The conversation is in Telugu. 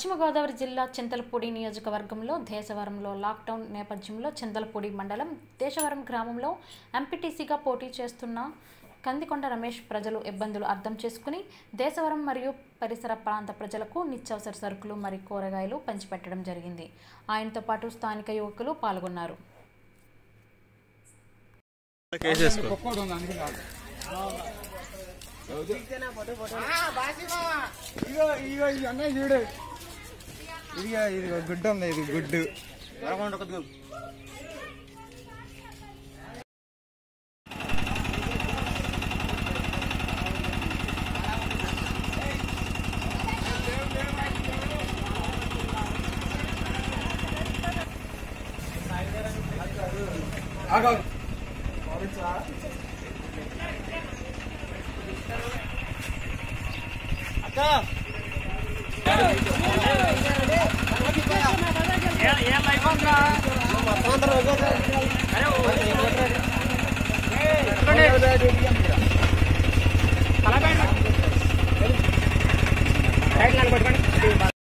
పశ్చిమ గోదావరి జిల్లా చింతలపూడి నియోజకవర్గంలో దేశవరంలో లాక్డౌన్ నేపథ్యంలో చింతలపూడి మండలం దేశవరం గ్రామంలో ఎంపీటీసీగా పోటీ చేస్తున్న కందికొండ రమేష్ ప్రజలు ఇబ్బందులు అర్థం చేసుకుని దేశవరం మరియు పరిసర ప్రాంత ప్రజలకు నిత్యావసర సరుకులు మరియు కూరగాయలు పంచిపెట్టడం జరిగింది ఆయనతో పాటు స్థానిక యువకులు పాల్గొన్నారు కేసేసుకో ఇగో ఇగో ఇది అన్నయ్య చూడు ఇదిగో ఇది గుడ్డు ఉంది ఇది గుడ్డు